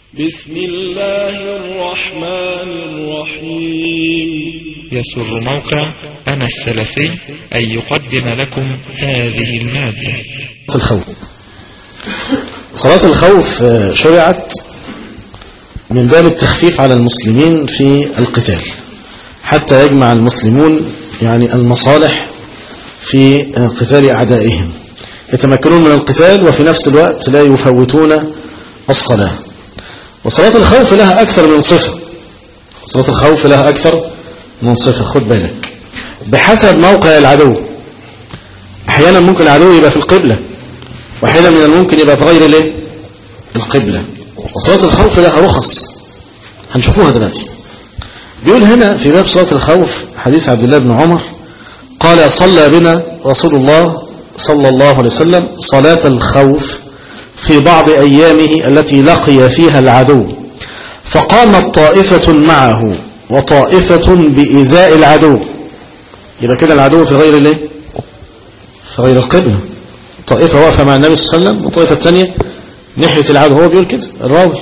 بسم الله الرحمن الرحيم يسر موقع أنا السلفي أن يقدم لكم هذه المادة الخوف صلاة الخوف آه، شرعت من باب التخفيف على المسلمين في القتال حتى يجمع المسلمون يعني المصالح في آه، قتال أعدائهم يتمكنون من القتال وفي نفس الوقت لا يفوتون الصلاة وصلاة الخوف لها أكثر من صفة صلاة الخوف لها أكثر من صفة خد بالك بحسب موقع العدو أحيانا ممكن العدو يبقى في القبلة وأحيانا من الممكن يبقى في غير الايه القبلة وصلاة الخوف لها رخص هنشوفوها دلوقتي بيقول هنا في باب صلاة الخوف حديث عبد الله بن عمر قال صلى بنا رسول الله صلى الله عليه وسلم صلاة الخوف في بعض أيامه التي لقي فيها العدو فقامت طائفة معه وطائفة بإزاء العدو يبقى كده العدو في غير الايه في غير القبلة طائفة واقفة مع النبي صلى الله عليه وسلم والطائفة الثانية ناحية العدو هو بيقول كده الراوي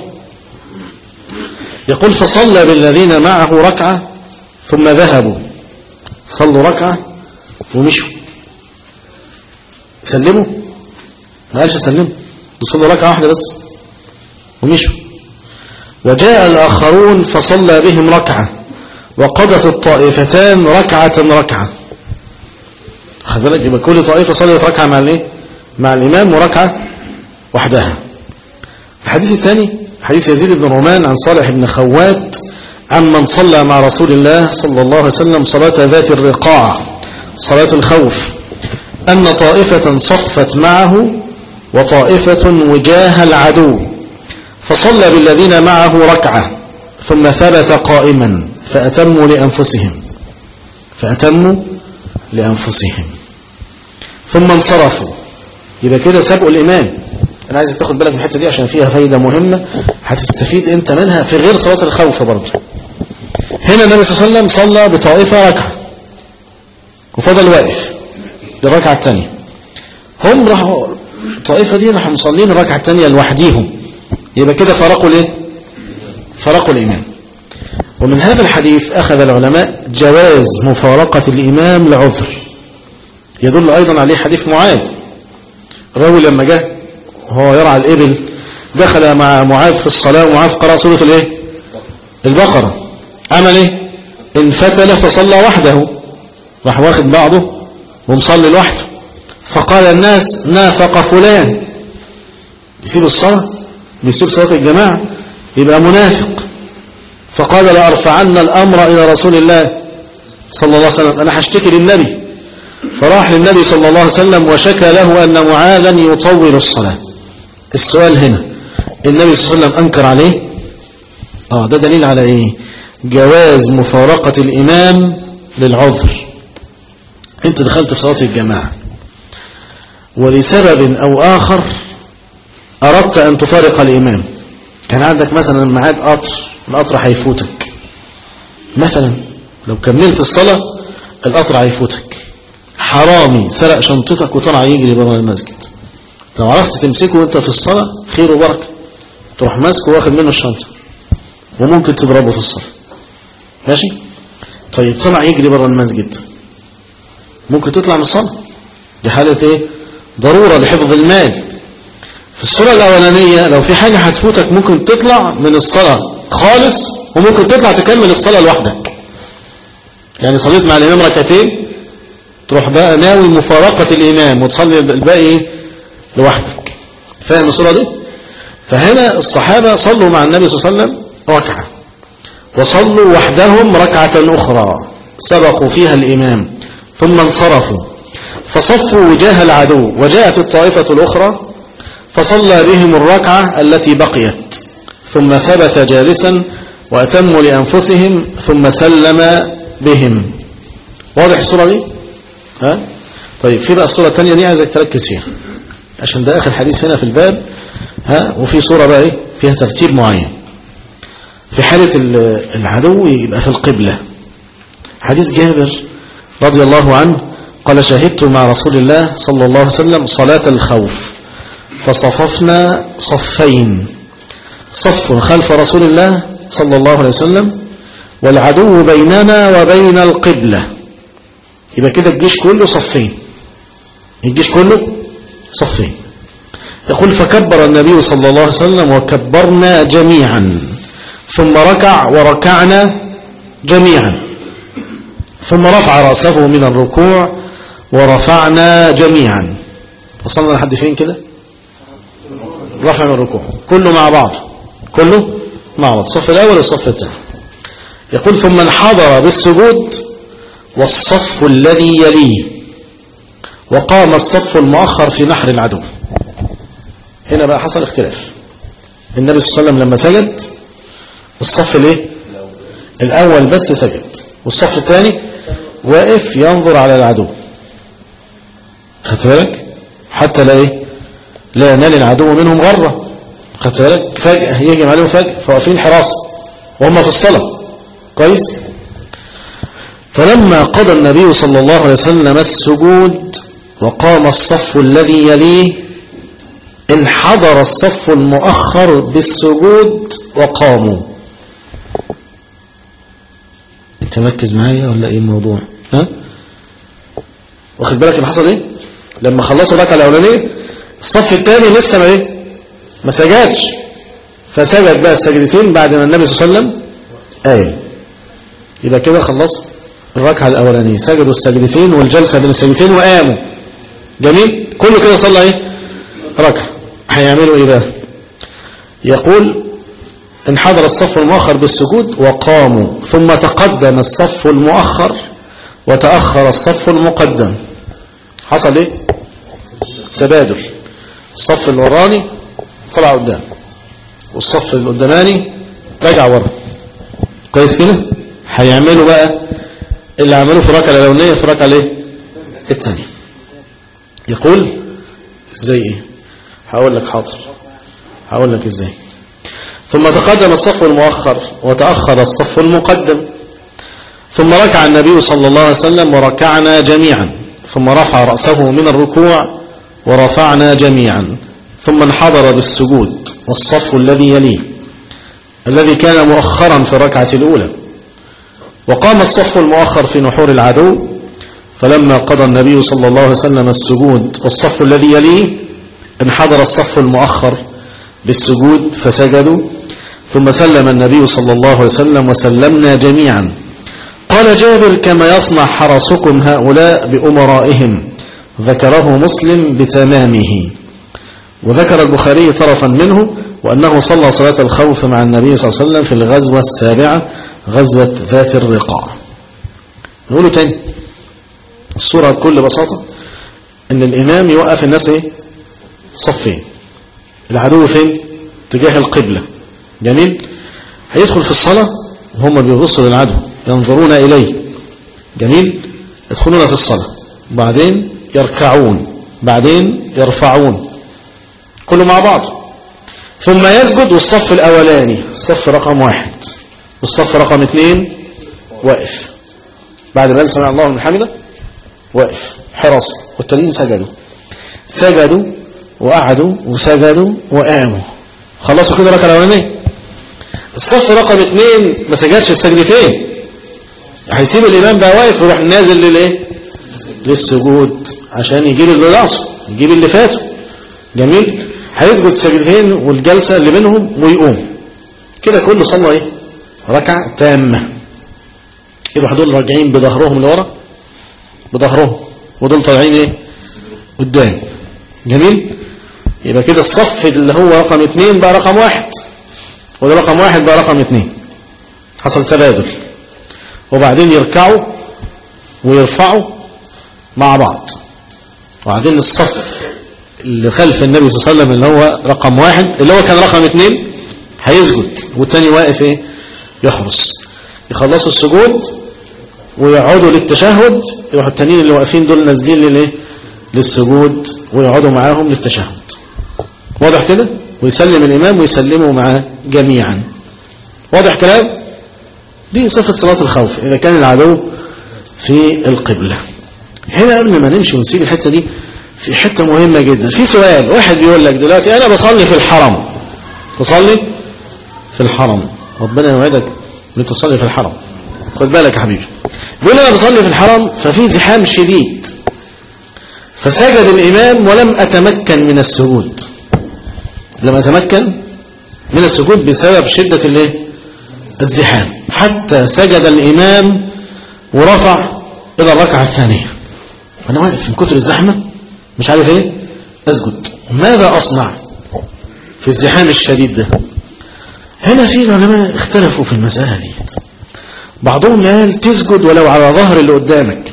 يقول فصلى بالذين معه ركعة ثم ذهبوا صلوا ركعة ومشوا سلموا ما قالش سلموا صلوا ركعة واحدة بس ومشوا وجاء الآخرون فصلى بهم ركعة وقضت الطائفتان ركعة ركعة خد بالك يبقى كل طائفة صلت ركعة مع الايه مع الإمام وركعة وحدها الحديث الثاني حديث يزيد بن رومان عن صالح بن خوات عمن صلى مع رسول الله صلى الله عليه وسلم صلاة ذات الرقاع صلاة الخوف أن طائفة صفت معه وطائفة وجاه العدو فصلى بالذين معه ركعة ثم ثبت قائما فأتموا لأنفسهم فأتموا لأنفسهم ثم انصرفوا يبقى كده سبقوا الإمام أنا عايزك تاخد بالك من الحتة دي عشان فيها فايدة مهمة هتستفيد أنت منها في غير صلاة الخوف برضه هنا النبي صلى الله عليه وسلم صلى بطائفة ركعة وفضل واقف للركعة الثانية هم راحوا الطائفة دي راحوا مصلين الركعة الثانية لوحديهم يبقى كده فرقوا ليه فرقوا الإمام ومن هذا الحديث أخذ العلماء جواز مفارقة الإمام لعذر يدل أيضا عليه حديث معاذ الراوي لما جاء هو يرعى الإبل دخل مع معاذ في الصلاة ومعاذ قرأ سورة الإيه البقرة عمل إيه انفتل فصلى وحده راح واخد بعضه ومصلي لوحده فقال الناس نافق فلان يسيب الصلاة بيسيب صلاة الجماعة يبقى منافق فقال لأرفعن الأمر إلى رسول الله صلى الله عليه وسلم أنا هشتكي للنبي فراح للنبي صلى الله عليه وسلم وشكى له أن معاذا يطول الصلاة السؤال هنا النبي صلى الله عليه وسلم أنكر عليه آه ده دليل على إيه جواز مفارقة الإمام للعذر أنت دخلت في صلاة الجماعة ولسبب أو آخر أردت أن تفارق الإمام كان عندك مثلا معاد قطر القطر هيفوتك مثلا لو كملت الصلاة القطر هيفوتك حرامي سرق شنطتك وطلع يجري بره المسجد لو عرفت تمسكه وانت في الصلاة خير وبركة تروح ماسكه واخد منه الشنطة وممكن تضربه في الصلاة ماشي طيب طلع يجري بره المسجد ممكن تطلع من الصلاة دي حالة ايه ضرورة لحفظ المال في الصورة الأولانية لو في حاجة هتفوتك ممكن تطلع من الصلاة خالص وممكن تطلع تكمل الصلاة لوحدك يعني صليت مع الإمام ركعتين تروح بقى ناوي مفارقة الإمام وتصلي الباقي لوحدك فاهم الصورة دي فهنا الصحابة صلوا مع النبي صلى الله عليه وسلم ركعة وصلوا وحدهم ركعة أخرى سبقوا فيها الإمام ثم انصرفوا فصفوا وجاه العدو وجاءت الطائفة الأخرى فصلى بهم الركعة التي بقيت ثم ثبت جالسا وأتموا لأنفسهم ثم سلم بهم واضح الصورة دي ها؟ طيب في بقى الصورة الثانية دي عايزك تركز فيها عشان ده آخر حديث هنا في الباب ها وفي صورة بقى ايه فيها ترتيب معين في حالة العدو يبقى في القبلة حديث جابر رضي الله عنه قال شهدت مع رسول الله صلى الله عليه وسلم صلاة الخوف فصففنا صفين صف خلف رسول الله صلى الله عليه وسلم والعدو بيننا وبين القبلة يبقى كده الجيش كله صفين الجيش كله صفين يقول فكبر النبي صلى الله عليه وسلم وكبرنا جميعا ثم ركع وركعنا جميعا ثم رفع رأسه من الركوع ورفعنا جميعا وصلنا لحد فين كده رفع من الركوع كله مع بعض كله مع بعض الصف الأول والصف الثاني يقول ثم انحضر بالسجود والصف الذي يليه وقام الصف المؤخر في نحر العدو هنا بقى حصل اختلاف النبي صلى الله عليه وسلم لما سجد الصف الايه الاول بس سجد والصف الثاني واقف ينظر على العدو خدت بالك حتى لا ايه لا ينال العدو منهم غره خدت بالك فجأة يهجم عليهم فجأة فواقفين حراسة وهم في الصلاة كويس فلما قضى النبي صلى الله عليه وسلم السجود وقام الصف الذي يليه انحضر الصف المؤخر بالسجود وقاموا انت مركز معايا ولا ايه الموضوع ها واخد بالك اللي حصل ايه لما خلصوا الركعه الاولانيه الصف الثاني لسه ما ايه ما سجدش فسجد بقى السجدتين بعد ما النبي صلى الله عليه وسلم قال يبقى كده خلص الركعه الاولانيه سجدوا السجدتين والجلسه بين السجدتين وقاموا جميل كله كده صلى ايه ركعه هيعملوا ايه بقى يقول انحضر الصف المؤخر بالسجود وقاموا ثم تقدم الصف المؤخر وتأخر الصف المقدم حصل ايه تبادل الصف الوراني طلع قدام والصف القداماني رجع ورا كويس كده هيعملوا بقى اللي عملوه في الركعه الاولانيه في الركعه الايه الثانيه يقول زي ايه هقول لك حاضر هقول لك ازاي ثم تقدم الصف المؤخر وتأخر الصف المقدم ثم ركع النبي صلى الله عليه وسلم وركعنا جميعا ثم رفع رأسه من الركوع ورفعنا جميعا ثم انحضر بالسجود والصف الذي يليه الذي كان مؤخرا في الركعة الأولى وقام الصف المؤخر في نحور العدو فلما قضى النبي صلى الله عليه وسلم السجود والصف الذي يليه انحضر الصف المؤخر بالسجود فسجدوا ثم سلم النبي صلى الله عليه وسلم وسلمنا جميعا قال جابر كما يصنع حرسكم هؤلاء بأمرائهم ذكره مسلم بتمامه وذكر البخاري طرفا منه وأنه صلى صلاة الخوف مع النبي صلى الله عليه وسلم في الغزوة السابعة غزوة ذات الرقاع نقوله تاني الصورة بكل بساطة ان الإمام يوقف الناس ايه صفين العدو فين تجاه القبلة جميل هيدخل في الصلاة وهم بيبصوا للعدو ينظرون إليه جميل يدخلون في الصلاة بعدين يركعون بعدين يرفعون كله مع بعض ثم يسجد والصف الأولاني الصف رقم واحد والصف رقم اثنين واقف بعد ما سمع الله من حمده واقف حراسة والتانيين سجدوا سجدوا وقعدوا وسجدوا وقاموا خلصوا كده الركعه الاولانيه الصف رقم اثنين ما سجدش السجدتين هيسيب الامام بقى واقف ويروح نازل للايه للسجود عشان يجيب اللي ناقصه يجيب اللي فاته جميل هيسجد السجدتين والجلسه اللي بينهم ويقوم كده كله صلى ايه ركعه تامه يروح دول راجعين بظهرهم لورا بظهرهم ودول طالعين ايه قدام جميل يبقى كده الصف اللي هو رقم اثنين بقى رقم واحد وده رقم واحد بقى رقم اثنين حصل تبادل وبعدين يركعوا ويرفعوا مع بعض وبعدين الصف اللي خلف النبي صلى الله عليه وسلم اللي هو رقم واحد اللي هو كان رقم اثنين هيسجد والتاني واقف ايه يحرس يخلصوا السجود ويقعدوا للتشهد يروحوا التانيين اللي واقفين دول نازلين للايه للسجود ويقعدوا معاهم للتشهد واضح كده ويسلم الإمام ويسلموا معاه جميعا واضح كلام دي صفة صلاة الخوف إذا كان العدو في القبلة هنا قبل ما نمشي ونسيب الحتة دي في حتة مهمة جدا في سؤال واحد بيقول لك دلوقتي أنا بصلي في الحرم بصلي في الحرم ربنا يوعدك لتصلي في الحرم خد بالك يا حبيبي بيقول انا بصلي في الحرم ففي زحام شديد فسجد الامام ولم اتمكن من السجود لم اتمكن من السجود بسبب شدة الايه الزحام حتى سجد الامام ورفع الى الركعة الثانية انا واقف من كتر الزحمة مش عارف ايه اسجد ماذا اصنع في الزحام الشديد ده هنا في العلماء اختلفوا في المسألة دي بعضهم قال تسجد ولو على ظهر اللي قدامك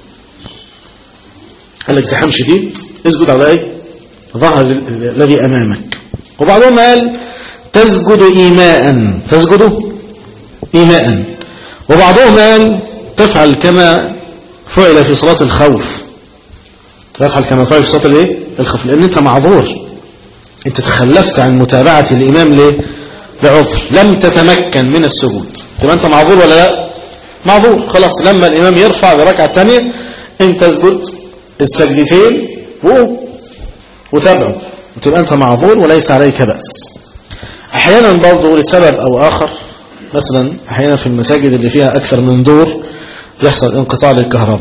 قال لك زحام شديد اسجد على ايه ظهر الذي امامك وبعضهم قال تسجد ايماء تسجد ايماء وبعضهم قال تفعل كما فعل في صلاة الخوف تفعل كما فعل في صلاة الايه الخوف لان انت معذور انت تخلفت عن متابعة الامام ليه بعذر لم تتمكن من السجود تبقى انت معذور ولا لا معذور خلاص لما الامام يرفع لركعه الثانيه انت اسجد السجدتين وتابعه وتبقى انت معذور وليس عليك بأس احيانا برضه لسبب او اخر مثلا احيانا في المساجد اللي فيها اكثر من دور يحصل انقطاع للكهرباء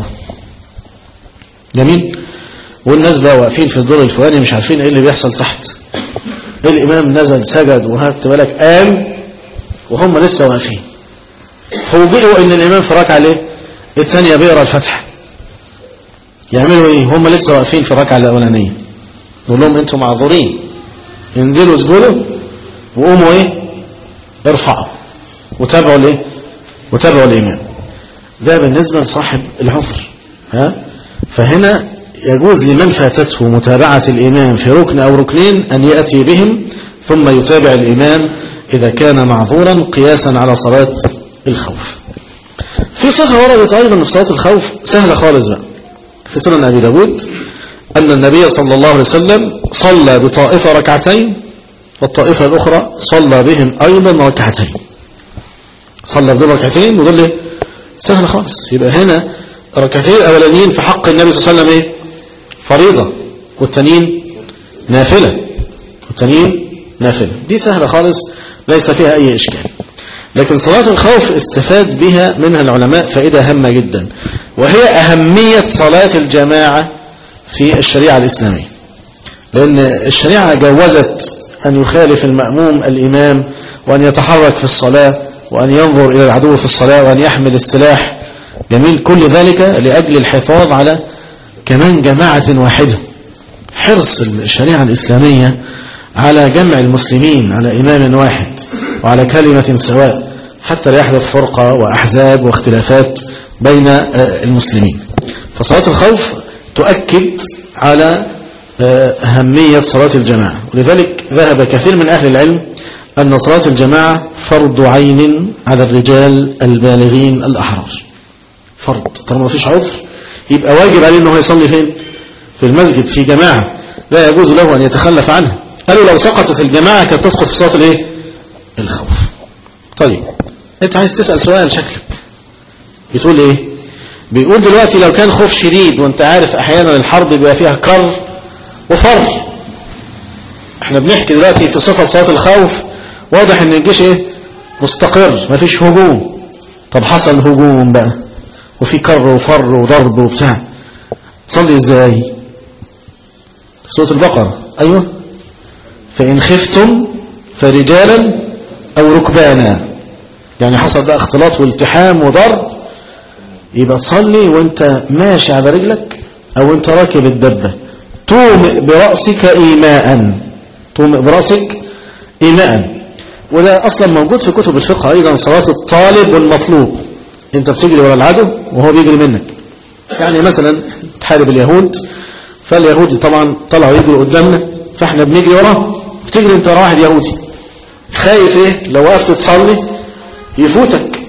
جميل والناس بقى واقفين في الدور الفلاني مش عارفين ايه اللي بيحصل تحت الإمام نزل سجد وهبت بالك قام وهم لسه واقفين فوجئوا ان الإمام في ركعة ليه الثانية بيقرا الفتحة يعملوا ايه هم لسه واقفين في الركعة الأولانية نقول لهم انتم معذورين انزلوا اسجدوا وقوموا ايه ارفعوا وتابعوا الايه وتابعوا الإمام ده بالنسبة لصاحب العذر ها فهنا يجوز لمن فاتته متابعة الإمام في ركن أو ركنين أن يأتي بهم ثم يتابع الإمام إذا كان معذورا قياسا على صلاة الخوف في صفة وردت أيضا في صلاة الخوف سهلة خالص بقى في سنن أبي داود أن النبي صلى الله عليه وسلم صلى بطائفة ركعتين والطائفة الأخرى صلى بهم أيضا ركعتين صلى بهم ركعتين ودول سهلة خالص يبقى هنا ركعتين الأولانيين في حق النبي صلى الله عليه وسلم إيه فريضة والتانيين نافلة والتانيين نافلة دي سهلة خالص ليس فيها أي إشكال لكن صلاة الخوف استفاد بها منها العلماء فائدة هامة جدا وهي أهمية صلاة الجماعة في الشريعة الإسلامية لأن الشريعة جوزت أن يخالف المأموم الإمام وأن يتحرك في الصلاة وأن ينظر إلى العدو في الصلاة وأن يحمل السلاح جميل كل ذلك لأجل الحفاظ على كمان جماعة واحدة حرص الشريعة الإسلامية على جمع المسلمين على إمام واحد وعلى كلمة سواء حتى لا يحدث فرقة وأحزاب واختلافات بين المسلمين فصلاة الخوف تؤكد على أهمية صلاة الجماعة ولذلك ذهب كثير من أهل العلم أن صلاة الجماعة فرض عين على الرجال البالغين الأحرار فرض طالما ما فيش عذر يبقى واجب عليه أنه يصلي فين في المسجد في جماعة لا يجوز له أن يتخلف عنها قالوا لو سقطت الجماعة كانت تسقط في صلاة الايه الخوف طيب انت عايز تسأل سؤال شكلك بتقول ايه بيقول دلوقتي لو كان خوف شديد وانت عارف احيانا الحرب بيبقى فيها كر وفر احنا بنحكي دلوقتي في صفة صلاة الخوف واضح ان الجيش ايه مستقر مفيش هجوم طب حصل هجوم بقى وفي كر وفر وضرب وبتاع صلي ازاي سورة البقرة ايوه فإن خفتم فرجالا أو ركبانا يعني حصل بقى اختلاط والتحام وضرب يبقى تصلي وانت ماشي على رجلك أو انت راكب الدبة تومئ برأسك إيماء تومئ برأسك إيماء وده أصلا موجود في كتب الفقه أيضا صلاة الطالب والمطلوب انت بتجري ورا العدو وهو بيجري منك يعني مثلا تحارب اليهود فاليهود طبعا طلعوا يجروا قدامنا فاحنا بنجري وراه بتجري انت ورا واحد يهودي خايف ايه لو وقفت تصلي يفوتك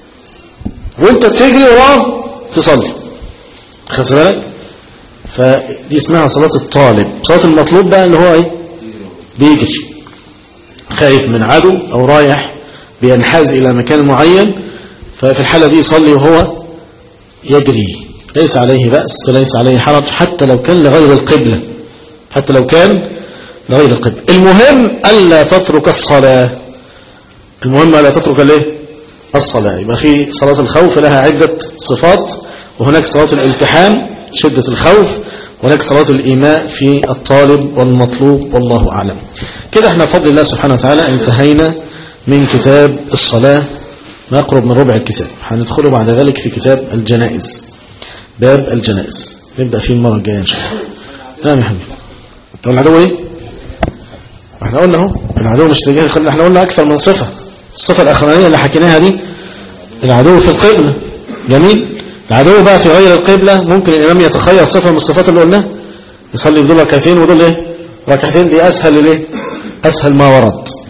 وانت بتجري وراه تصلي خدت بالك فدي اسمها صلاة الطالب صلاة المطلوب بقى اللي هو ايه بيجري خايف من عدو او رايح بينحاز الى مكان معين ففي الحالة دي يصلي وهو يجري ليس عليه بأس وليس عليه حرج حتى لو كان لغير القبلة حتى لو كان لغير القبلة المهم ألا تترك الصلاة المهم لا تترك الايه الصلاة يبقى في صلاة الخوف لها عدة صفات وهناك صلاة الالتحام شدة الخوف وهناك صلاة الإيماء في الطالب والمطلوب والله أعلم كده احنا بفضل الله سبحانه وتعالى انتهينا من كتاب الصلاة ما يقرب من ربع الكتاب هندخله بعد ذلك في كتاب الجنائز باب الجنائز نبدأ فيه المرة الجاية إن شاء الله نعم يا حبيبي طب العدو ايه احنا قلنا اهو العدو مش تجاه احنا قلنا اكثر من صفة الصفة الاخرانية اللي حكيناها دي العدو في القبلة جميل العدو بقى في غير القبلة ممكن الامام يتخير صفة من الصفات اللي قلناها يصلي بدول ركعتين ودول ايه ركعتين دي اسهل الايه اسهل ما ورد